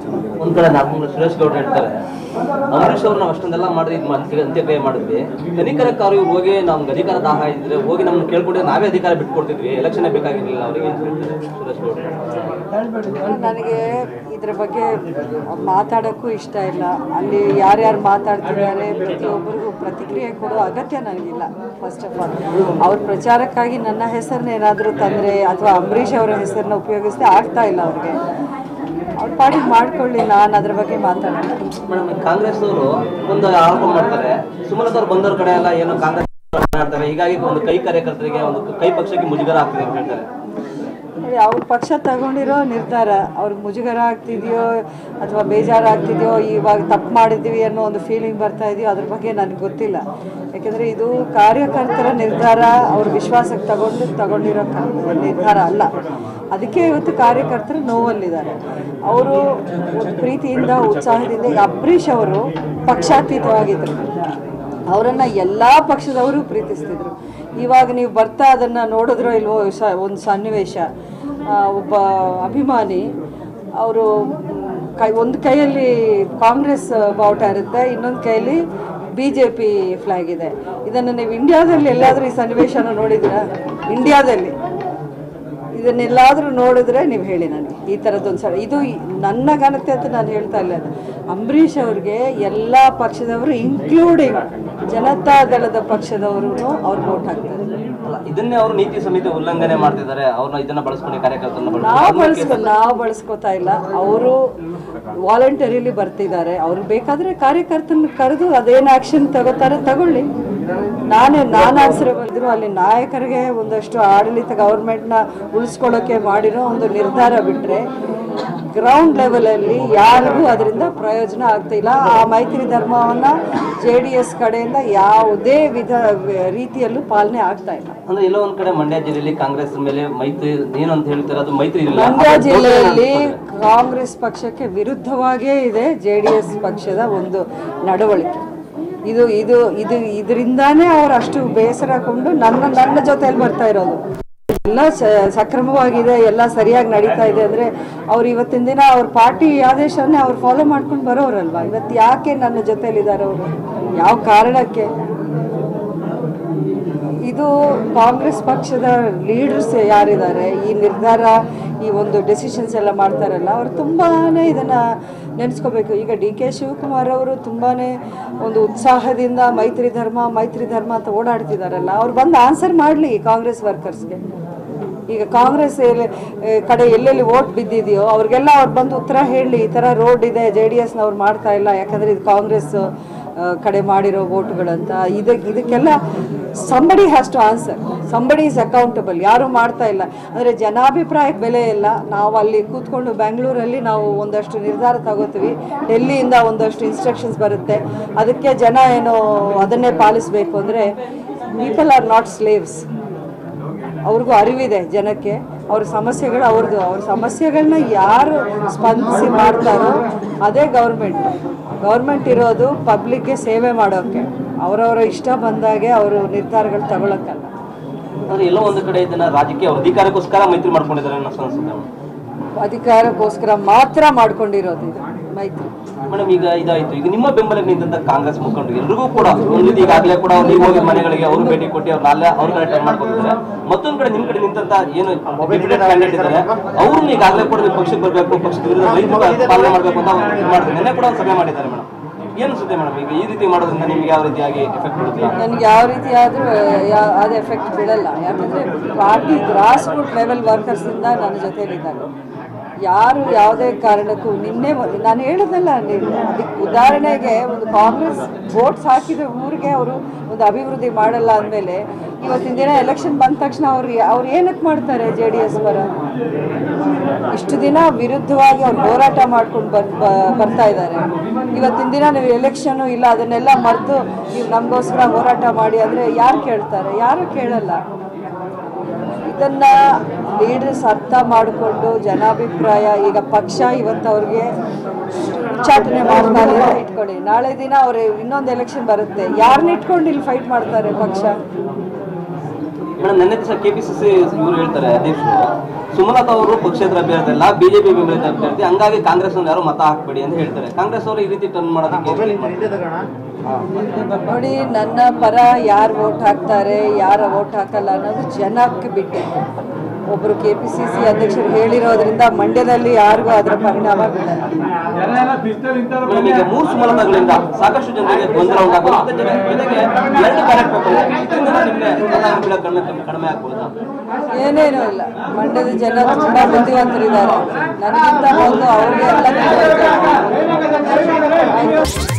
ಒಂದ್ ಕಡೆ ನಾಲ್ಕು ಸುರೇಶ್ ಗೌಡ್ರು ಹೇಳ್ತಾರೆ ಅಂಬರೀಶ್ ಅವ್ರು ನಾವು ಅಷ್ಟೊಂದೆಲ್ಲ ಮಾಡಿದ್ವಿ ಇದು ಮಾಡ್ತೀವಿ ಅಂತ್ಯಕ್ರಿಯೆ ಮಾಡಿದ್ವಿ ತನಿಖರಕ್ಕಾರು ಇವ್ರು ಹೋಗಿ ನಮ್ಗೆ ಅಧಿಕಾರ ದಾಹ ಇದ್ರೆ ಹೋಗಿ ನಮ್ಗೆ ಕೇಳ್ಕೊಂಡ್ರೆ ನಾವೇ ಅಧಿಕಾರ ಬಿಟ್ಕೊಡ್ತಿದ್ವಿ ಎಲೆಕ್ಷನ್ ಬೇಕಾಗಿರ್ಲಿಲ್ಲ ಅವರಿಗೆ ಅಂತ ಹೇಳ್ತಾರೆ ಸುರೇಶ್ ಗೌಡ್ರು ನನಗೆ ಇದ್ರ ಬಗ್ಗೆ ಮಾತಾಡೋಕ್ಕೂ ಇಷ್ಟ ಇಲ್ಲ ಅಲ್ಲಿ ಯಾರ್ಯಾರು ಮಾತಾಡ್ತಿದ್ದಾರೆ ಪ್ರತಿಯೊಬ್ಬರಿಗೂ ಪ್ರತಿಕ್ರಿಯೆ ಕೊಡೋ ಅಗತ್ಯ ನನಗಿಲ್ಲ ಫಸ್ಟ್ ಆಫ್ ಆಲ್ ಅವ್ರ ಪ್ರಚಾರಕ್ಕಾಗಿ ನನ್ನ ಹೆಸರನ್ನ ಏನಾದರೂ ತಂದರೆ ಅಥವಾ ಅಂಬರೀಷ್ ಅವರ ಹೆಸರನ್ನ ಉಪಯೋಗಿಸಿದೆ ಆಗ್ತಾ ಇಲ್ಲ ಅವ್ರಿಗೆ ಅವ್ರ ಪಾಡಿಗೆ ಮಾಡ್ಕೊಳ್ಳಿ ನಾನು ಅದ್ರ ಬಗ್ಗೆ ಮಾತಾಡೋಣ ಮೇಡಮ್ ಕಾಂಗ್ರೆಸ್ ಅವರು ಒಂದು ಆರೋಪ ಮಾಡ್ತಾರೆ ಸುಮಲತಾ ಅವ್ರು ಬಂದವ್ರ ಕಡೆ ಎಲ್ಲ ಏನು ಕಾಂಗ್ರೆಸ್ ಮಾಡ್ತಾರೆ ಹೀಗಾಗಿ ಒಂದು ಕೈ ಕಾರ್ಯಕರ್ತರಿಗೆ ಒಂದು ಕೈ ಪಕ್ಷಕ್ಕೆ ಮುಜುಗರ ಆಗ್ತಿದೆ ಅಂತ ಹೇಳ್ತಾರೆ ನೋಡಿ ಅವ್ರ ಪಕ್ಷ ತಗೊಂಡಿರೋ ನಿರ್ಧಾರ ಅವ್ರಿಗೆ ಮುಜುಗರ ಆಗ್ತಿದೆಯೋ ಅಥವಾ ಬೇಜಾರಾಗ್ತಿದೆಯೋ ಇವಾಗ ತಪ್ಪು ಮಾಡಿದ್ದೀವಿ ಅನ್ನೋ ಒಂದು ಫೀಲಿಂಗ್ ಬರ್ತಾ ಇದೆಯೋ ಅದ್ರ ಬಗ್ಗೆ ನನಗೆ ಗೊತ್ತಿಲ್ಲ ಯಾಕೆಂದರೆ ಇದು ಕಾರ್ಯಕರ್ತರ ನಿರ್ಧಾರ ಅವ್ರ ವಿಶ್ವಾಸಕ್ಕೆ ತಗೊಂಡು ತಗೊಂಡಿರೋ ಕ- ನಿರ್ಧಾರ ಅಲ್ಲ ಅದಕ್ಕೆ ಇವತ್ತು ಕಾರ್ಯಕರ್ತರು ನೋವಲ್ಲಿದ್ದಾರೆ ಅವರು ಒಂದು ಪ್ರೀತಿಯಿಂದ ಉತ್ಸಾಹದಿಂದ ಈಗ ಅಂಬರೀಷ್ ಅವರು ಪಕ್ಷಾತೀತವಾಗಿದ್ದರು ಅವರನ್ನು ಎಲ್ಲ ಪಕ್ಷದವರು ಪ್ರೀತಿಸ್ತಿದ್ರು ಇವಾಗ ನೀವು ಬರ್ತಾ ಅದನ್ನು ನೋಡಿದ್ರೋ ಇಲ್ವೋ ಸ ಒಂದು ಸನ್ನಿವೇಶ ಆ, ಒಬ್ಬ ಅಭಿಮಾನಿ ಅವರು ಕೈ ಒಂದು ಕೈಯಲ್ಲಿ ಕಾಂಗ್ರೆಸ್ ಬಾವುಟ ಇರುತ್ತೆ ಇನ್ನೊಂದು ಕೈಯಲ್ಲಿ ಬಿ ಜೆ ಪಿ ಫ್ಲ್ಯಾಗ್ ಇದೆ ಇದನ್ನು ನೀವು ಇಂಡಿಯಾದಲ್ಲಿ ಎಲ್ಲಾದರೂ ಈ ಸನ್ನಿವೇಶನ ನೋಡಿದ್ದೀರಾ ಇಂಡಿಯಾದಲ್ಲಿ ಇದನ್ನೆಲ್ಲಾದರೂ ನೋಡಿದ್ರೆ ನೀವು ಹೇಳಿ ನನಗೆ ಈ ಥರದ್ದೊಂದು ಸಲ ಇದು ಈ- ನನ್ನ ಘನತೆ ಅಂತ ನಾನು ಹೇಳ್ತಾ ಇಲ್ಲ ಅದು ಅಂಬರೀಷ್ ಅವ್ರಿಗೆ ಎಲ್ಲ ಪಕ್ಷದವರು ಇನ್ಕ್ಲೂಡಿಂಗ್ ಜನತಾ ದಳದ ಪಕ್ಷದವರು ಅವ್ರು ವೋಟ್ ಹಾಕ್ತಾರೆ ಅಲ್ಲ ಇದನ್ನೇ ಅವರು ನೀತಿ ಸಮಿತಿ ಉಲ್ಲಂಘನೆ ಮಾಡ್ತಿದ್ದಾರೆ ಅವ್ರನ್ನ ಇದನ್ನ ಬಳಸ್ಕೊಂಡು ಕಾರ್ಯಕರ್ತರನ್ನ ನಾವು ಬಳಸ್ಕೊಂಡು ಬಳಸ್ಕೊ ನಾವು ಬಳಸ್ಕೋತಾ ಇಲ್ಲ ಅವರು ವಾಲಂಟರಿಲಿ ಬರ್ತಿದ್ದಾರೆ ಅವ್ರು ಬೇಕಾದ್ರೆ ಕಾರ್ಯಕರ್ತನ ಕರೆದು ಅದೇನು ಆಕ್ಷನ್ ತಗೋತಾರೆ ತಗೊಳ್ಳಿ ನಾನೇ ನಾನು ಆನ್ಸರಬಲ್ದ್ರು ಅಲ್ಲಿ ನಾಯಕರಿಗೆ ಒಂದಷ್ಟು ಆಡಳಿತ ಗೌರ್ಮೆಂಟ್ನ ಉಳಿಸ್ಕೊಳ್ಳೋಕೆ ಮಾಡಿರೋ ಒಂದು ನಿರ್ಧಾರ ಬಿಟ್ಟರೆ ಗ್ರೌಂಡ್ ಲೆವೆಲಲ್ಲಿ ಯಾರಿಗೂ ಅದರಿಂದ ಪ್ರಯೋಜನ ಆಗ್ತಿಲ್ಲ ಆ ಮೈತ್ರಿ ಧರ್ಮವನ್ನು ಜೆ ಡಿ ಎಸ್ ಕಡೆಯಿಂದ ಯಾವುದೇ ವಿಧ ರೀತಿಯಲ್ಲೂ ಪಾಲನೆ ಆಗ್ತಾ ಇಲ್ಲ ಅಂದ್ರೆ ಎಲ್ಲೋ ಒಂದ್ ಕಡೆ ಮಂಡ್ಯ ಜಿಲ್ಲೆಯಲ್ಲಿ ಕಾಂಗ್ರೆಸ್ ಮೇಲೆ ಮೈತ್ರಿ ಏನು ಅಂತ ಹೇಳ್ತಾರೆ ಅದು ಮೈತ್ರಿ ಇಲ್ಲ ಮಂಡ್ಯ ಜಿಲ್ಲೆಯಲ್ಲಿ ಕಾಂಗ್ರೆಸ್ ಪಕ್ಷಕ್ಕೆ ವಿರುದ್ಧವಾಗೇ ಇದೆ ಜೆ ಡಿ ಎಸ್ ಪಕ್ಷದ ಒಂದು ನಡವಳಿಕೆ ಇದು ಇದು ಇದು ಇದರಿಂದಾನೇ ಅವ್ರು ಅಷ್ಟು ಬೇಸರಕೊಂಡು ನನ್ನ ನನ್ನ ಜೊತೆಯಲ್ಲಿ ಬರ್ತಾ ಇರೋದು ಎಲ್ಲ ಸ- ಸಕ್ರಮವಾಗಿದೆ ಎಲ್ಲ ಸರಿಯಾಗಿ ನಡೀತಾ ಇದೆ ಅಂದರೆ ಅವ್ರು ಇವತ್ತಿನ ದಿನ ಅವ್ರ ಪಾರ್ಟಿ ಆದೇಶವನ್ನೇ ಅವ್ರು ಫಾಲೋ ಮಾಡ್ಕೊಂಡು ಬರೋರಲ್ವಾ ಇವತ್ತು ಯಾಕೆ ನನ್ನ ಜೊತೆಲಿದ್ದಾರೆ ಅವರು ಯಾವ ಕಾರಣಕ್ಕೆ ಇದು ಕಾಂಗ್ರೆಸ್ ಪಕ್ಷದ ಲೀಡರ್ಸ್ ಯಾರಿದ್ದಾರೆ ಈ ನಿರ್ಧಾರ ಈ ಒಂದು ಡೆಸಿಷನ್ಸ್ ಎಲ್ಲ ಮಾಡ್ತಾರಲ್ಲ ಅವರು ತುಂಬಾ ಇದನ್ನು ನೆನೆಸ್ಕೋಬೇಕು ಈಗ ಡಿ ಕೆ ಶಿವಕುಮಾರ್ ಅವರು ತುಂಬಾ ಒಂದು ಉತ್ಸಾಹದಿಂದ ಮೈತ್ರಿ ಧರ್ಮ ಮೈತ್ರಿ ಧರ್ಮ ಅಂತ ಓಡಾಡ್ತಿದಾರಲ್ಲ ಅವ್ರು ಬಂದು ಆನ್ಸರ್ ಮಾಡಲಿ ಕಾಂಗ್ರೆಸ್ ವರ್ಕರ್ಸ್ಗೆ ಈಗ ಕಾಂಗ್ರೆಸ್ ಎಲ್ಲಿ- ಏ, ಕಡೆ ಎಲ್ಲೆಲ್ಲಿ ಓಟ್ ಬಿದ್ದಿದೆಯೋ ಅವ್ರಿಗೆಲ್ಲ ಅವ್ರು ಬಂದು ಉತ್ತರ ಹೇಳಲಿ ಈ ಥರ ರೋಡ್ ಇದೆ ಜೆ ಡಿ ಎಸ್ನವ್ರು ಮಾಡ್ತಾ ಇಲ್ಲ ಯಾಕಂದರೆ ಇದು ಕಾಂಗ್ರೆಸ್ ಆ, ಕಡೆ ಮಾಡಿರೋ ವೋಟ್ಗಳಂತ ಇದಕ್ಕೆ ಇದಕ್ಕೆಲ್ಲ somebody has to answer somebody is accountable ಯಾರೂ ಮಾಡ್ತಾ ಇಲ್ಲ ಅಂದರೆ ಜನಾಭಿಪ್ರಾಯಕ್ಕೆ ಬೆಲೆ ಇಲ್ಲ ನಾವು ಅಲ್ಲಿ ಕೂತ್ಕೊಂಡು ಬೆಂಗಳೂರಲ್ಲಿ ನಾವು ಒಂದಷ್ಟು ನಿರ್ಧಾರ ತಗೋತೀವಿ ಡೆಲ್ಲಿಯಿಂದ ಒಂದಷ್ಟು ಇನ್ಸ್ಟ್ರಕ್ಷನ್ಸ್ ಬರುತ್ತೆ ಅದಕ್ಕೆ ಜನ ಏನು ಅದನ್ನೇ ಪಾಲಿಸಬೇಕು ಅಂದರೆ ಪೀಪಲ್ ಆರ್ ನಾಟ್ ಸ್ಲೇವ್ಸ್ ಅವ್ರಿಗೂ ಅರಿವಿದೆ ಜನಕ್ಕೆ ಅವ್ರ ಸಮಸ್ಯೆಗಳು ಅವ್ರದ್ದು ಅವ್ರ ಸಮಸ್ಯೆಗಳನ್ನ ಯಾರು ಸ್ಪಂದಿಸಿ ಮಾಡ್ತಾರೋ ಅದೇ ಗೌರ್ಮೆಂಟ್ ಗೌರ್ಮೆಂಟ್ ಇರೋದು ಪಬ್ಲಿಕ್ಗೆ ಸೇವೆ ಮಾಡೋಕ್ಕೆ ಅವರವರ ಇಷ್ಟ ಬಂದಾಗೆ ಅವರು ನಿರ್ಧಾರಗಳು ತಗೊಳಕ್ಕಲ್ಲ ಅಂದ್ರೆ ಎಲ್ಲೋ ಒಂದು ಕಡೆ ಇದನ್ನ ರಾಜಕೀಯ ಅವ್ರ ಅಧಿಕಾರಕ್ಕೋಸ್ಕರ ಮೈತ್ರಿ ಮಾಡ್ಕೊಂಡಿದ್ದಾರೆ ಅನ್ನೋ ಅನ್ಸುತ್ತೆ ಅಧಿಕಾರಕ್ಕೋಸ್ಕರ ಮಾತ್ರ ಮಾಡ್ಕೊಂಡಿರೋದು ಇದು ಮೈತ್ರಿ ಮೇಡಮ್ ಈಗ ಇದಾಯ್ತು ಈಗ ನಿಮ್ಮ ಬೆಂಬಲಕ್ಕೆ ನಿಂತ ಕಾಂಗ್ರೆಸ್ ಮುಖಂಡರು ಎಲ್ರಿಗೂ ಕೂಡ ಒಂದು ರೀತಿ ಈಗಾಗಲೇ ಕೂಡ ನೀವು ಹೋಗಿ ಮನೆಗಳಿಗೆ ಅವರು ಭೇಟಿ ಕೊಟ್ಟು ಅವ್ರನ್ನ ಅಲ್ಲೇ ಅವ್ರ ಕಡೆ ಟರ್ನ್ ಮಾಡ್ಕೊತಿದ್ದಾರೆ ಮತ್ತೊಂದ್ ಕಡೆ ನಿಮ್ ಕಡೆ ನಿಂತ ಏನು ಕ್ಯಾಂಡಿಡೇಟ್ ಇದ್ದಾರೆ ಅವ್ರನ್ನ ಈಗಾಗಲೇ ಕೂಡ ನೀವು ಪಕ್ಷಕ್ಕೆ ಬರಬೇಕು ಪಕ್ಷದ ವಿರುದ್ಧ ರೈತರ ಪಾಲನೆ ಮಾಡಬೇಕು ಅಂತ ಅವ್ರು ಇದು ಮಾಡ್ತಾರೆ ನಿನ್ನೆ ಕೂಡ ಒಂದು ಸಭೆ ಮಾಡಿದ್ದಾರೆ ಮೇಡಮ್ ಏನು ಅನ್ಸುತ್ತೆ ಮೇಡಮ್ ಈಗ ಈ ರೀತಿ ಮಾಡೋದ್ರಿಂದ ನಿಮ್ಗೆ ಯಾವ ರೀತಿಯಾಗಿ ಎಫೆಕ್ಟ್ ಬೀಳುತ್ತೆ ನನಗೆ ಯಾವ ರೀತಿ ಆದರೂ ಅದು ಎಫೆಕ್ಟ್ ಬೀಳಲ್ಲ ಯಾಕಂದರೆ ಪಾರ್ಟಿ ಗ್ರಾಸ್ ರೂಟ್ ಲೆವೆಲ್ ವರ್ಕರ್ಸಿಂದ ನನ್ನ ಜೊತೆಲಿದ್ದಾರೆ ಯಾರು ಯಾವುದೇ ಕಾರಣಕ್ಕೂ ನಿನ್ನೆ ಮೊನ್ನೆ- ನಾನು ಹೇಳೋದಲ್ಲ ನೀವು ಅದಕ್ಕೆ ಉದಾಹರಣೆಗೆ ಒಂದು ಕಾಂಗ್ರೆಸ್ ವೋಟ್ಸ್ ಹಾಕಿದ ಊರಿಗೆ ಅವರು ಒಂದು ಅಭಿವೃದ್ಧಿ ಮಾಡಲ್ಲ ಅಂದಮೇಲೆ ಇವತ್ತಿನ ದಿನ ಎಲೆಕ್ಷನ್ ಬಂದ ತಕ್ಷಣ ಅವ್ರು ಅವ್ರು ಏನಕ್ಕೆ ಮಾಡ್ತಾರೆ ಜೆ ಡಿ ಎಸ್ ಪರ ಇಷ್ಟು ದಿನ ವಿರುದ್ಧವಾಗಿ ಅವ್ರು ಹೋರಾಟ ಮಾಡ್ಕೊಂಡು ಬರ್ ಬ- ಬರ್ತಾ ಇದ್ದಾರೆ ಇವತ್ತಿನ ದಿನ ನೀವು ಎಲೆಕ್ಷನು ಇಲ್ಲ ಅದನ್ನೆಲ್ಲ ಮರೆತು ನೀವು ನಮಗೋಸ್ಕರ ಹೋರಾಟ ಮಾಡಿ ಅಂದರೆ ಯಾರು ಕೇಳ್ತಾರೆ ಯಾರು ಕೇಳಲ್ಲ ಇದನ್ನ ಲೀಡರ್ಸ್ ಅರ್ಥ ಮಾಡಿಕೊಂಡು ಜನಾಭಿಪ್ರಾಯ ಈಗ ಪಕ್ಷ ಇವತ್ತು ಅವ್ರಿಗೆ ಉಚ್ಚಾಟನೆ ಮಾಡ್ತಾರೆ ಅಂತ ಇಟ್ಕೊಳ್ಳಿ ನಾಳೆ ದಿನ ಅವ್ರು ಇನ್ನೊಂದು ಎಲೆಕ್ಷನ್ ಬರುತ್ತೆ ಯಾರನ್ನ ಇಟ್ಕೊಂಡು ಇಲ್ಲಿ ಫೈಟ್ ಮಾಡ್ತಾರೆ ಪಕ್ಷ ಮೇಡಮ್ ನೆನ್ನೆ ದಿವಸ ಕೆಪಿಸಿಸಿ ಇವರು ಹೇಳ್ತಾರೆ ಅಧ್ಯಕ್ಷರು ಸುಮಲತಾ ಅವರು ಪಕ್ಷೇತರ ಅಭ್ಯರ್ಥಿ ಅಲ್ಲ ಬಿಜೆಪಿ ಬೆಂಬಲಿತ ಅಭ್ಯರ್ಥಿ ಹಂಗಾಗಿ ಕಾಂಗ್ರೆಸ್ ಯಾರು ಮತ ಹಾಕ್ಬೇಡಿ ಅಂತ ಹೇಳ್ತಾರೆ ಕಾಂಗ್ರೆಸ್ ಅವರು ಈ ರೀತಿ ಟರ್ನ್ ಮಾಡೋದಕ್ಕೆ ನೋಡಿ ನನ್ನ ಪರ ಯಾರು ವೋಟ್ ಹಾಕ್ತಾರೆ ಯಾರ ವೋಟ್ ಹಾಕಲ್ಲ ಅನ್ನೋದು ಜನಕ್ಕೆ ಬಿಟ್ಟಿದ್ದು ಒಬ್ಬರು ಕೆ ಪಿ ಸಿ ಸಿ ಅಧ್ಯಕ್ಷರು ಹೇಳಿರೋದ್ರಿಂದ ಮಂಡ್ಯದಲ್ಲಿ ಯಾರಿಗೂ ಅದರ ಪರಿಣಾಮ ಬೀಳಲ್ಲ ಮೇಡಮ್ ಈಗ ಮೂರು ಸುಮಲತಾಗಳಿಂದ ಸಾಕಷ್ಟು ಜನರಿಗೆ ಗೊಂದಲ ಉಂಟಾಗೋದು ಮತ್ತೆ ಜನ- ಜೊತೆಗೆ ಎರಡು ಕಾರ್ಯಕ್ರಮ ಇದರಿಂದ ನಿಮ್ಗೆ ಮತ ಕಡಿಮೆ ಕಡಿಮೆ ಆಗ್ಬೋದಾ ಏನೇನೂ ಇಲ್ಲ ಮಂಡ್ಯದ ಜನ ತುಂಬ ಬುದ್ಧಿವಂತರಿದ್ದಾರೆ ನನಗಿಂತ ಮೊದಲು ಅವ್ರಿಗೆ ಎಲ್ಲ ತಿಳುವಳಿಕೆ ಇದೆ. ಆಯ್ತು